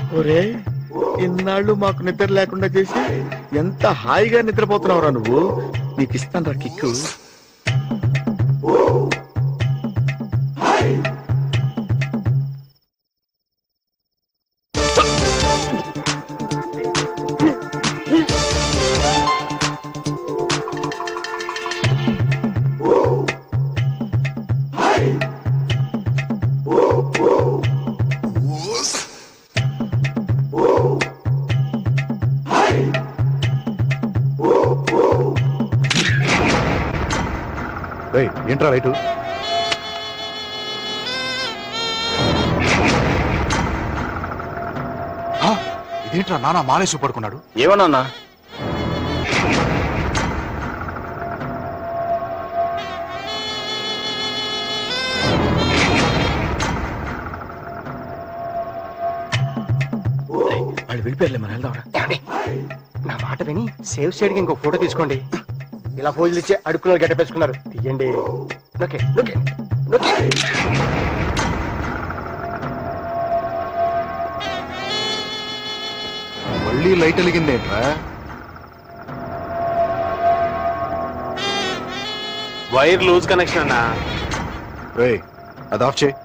ఒరే ఇన్నాళ్ళు మాకు నిద్ర లేకుండా చేసి ఎంత హాయిగా నిద్రపోతున్నావురా నువ్వు నీకు ఇస్తాను రా కిక్కు రేయ్, ఏంట్రా రైటు ఆ, ఇదేంట్రా నాన్న మానేసి పడుకున్నాడు ఏమన్నా వాళ్ళు వెళ్ళిపోయారులే మన వెళ్దాం ఏమండి? నా మాట విని సేవ్ సైడ్ ఇంకో ఫోటో తీసుకోండి ఇలా పోజులు ఇచ్చి అడుక్కున్నారు గడ్డపేసుకున్నారు తీయండి ఓకే ఓకే ఓకే మళ్ళీ లైట్ వెలిగిందేంట్రా వైర్ లూజ్ కనెక్షన్ అన్నా రేయ్ అది ఆఫ్ చేయి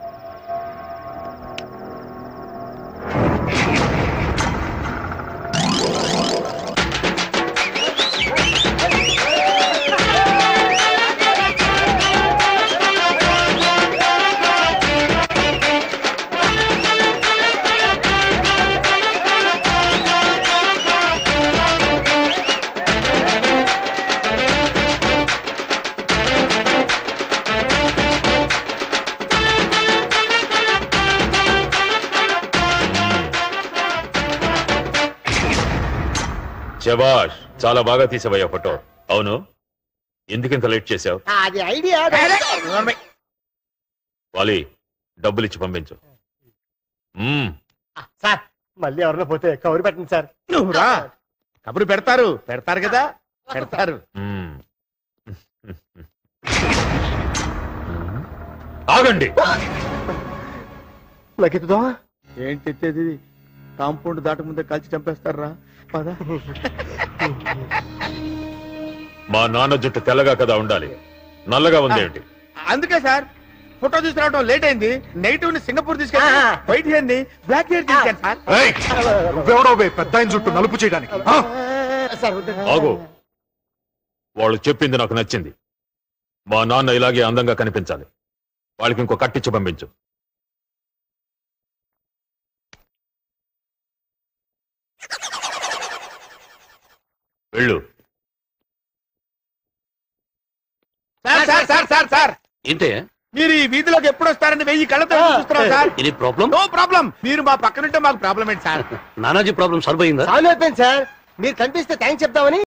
శబాష్ చాలా బాగా తీసావయ్యా ఫోటో అవును ఎందుకింత లేట్ చేశావు అది ఐడియా వాలి డబ్బులు ఇచ్చి పంపించు మ్మ్. సార్ మళ్ళీ ఎవరిలో పోతే కవర్ పెట్టండి సార్ నువ్వు రా కబురు పెడతారు పెడతారు కదా పెడతారు మ్మ్. ఆగండి లకెత్తుదా ఏంటి ఎత్తేది కాంపౌండ్ దాట ముందే కలిసి చంపేస్తారా పద మా నాన్న జుట్టు తెల్లగా కదా ఉండాలి నల్లగా ఉంది ఏంటి అందుకే సార్ ఫోటో తీసుకురావడం లేట్ అయింది నెగిటివ్ ని సింగపూర్ తీసుకెళ్ళి ఆ. వైట్ హెయిర్ ని బ్లాక్ హెయిర్ తీసుకెళ్ళి సార్ రేయ్, నువ్వెవడో బే పెద్ద ఆయన చుట్టూ నలుపు చేయడానికి ఆ? సార్ వద్దు. ఆగు వాళ్ళు చెప్పింది నాకు నచ్చింది మా నాన్న ఇలాగే అందంగా కనిపించాలి వాళ్ళకి ఇంకో కట్టించి పంపించు వెళ్ళు sir sir sir sir sir ఏంటే మీరు ఈ వీధిలోకి ఎప్పుడు వస్తారని వెయ్యి కళ్ళతో చూస్తున్నాం సార్ ఇది ప్రాబ్లం నో ప్రాబ్లం మీరు మా పక్కనుంటే మాకు ప్రాబ్లం ఏంటి సార్ నానాజీ ప్రాబ్లం సాల్వ్ అయిందా సాల్వ్ అయిపోయింది సార్ మీరు కనిపిస్తే థ్యాంక్స్ చెప్తామని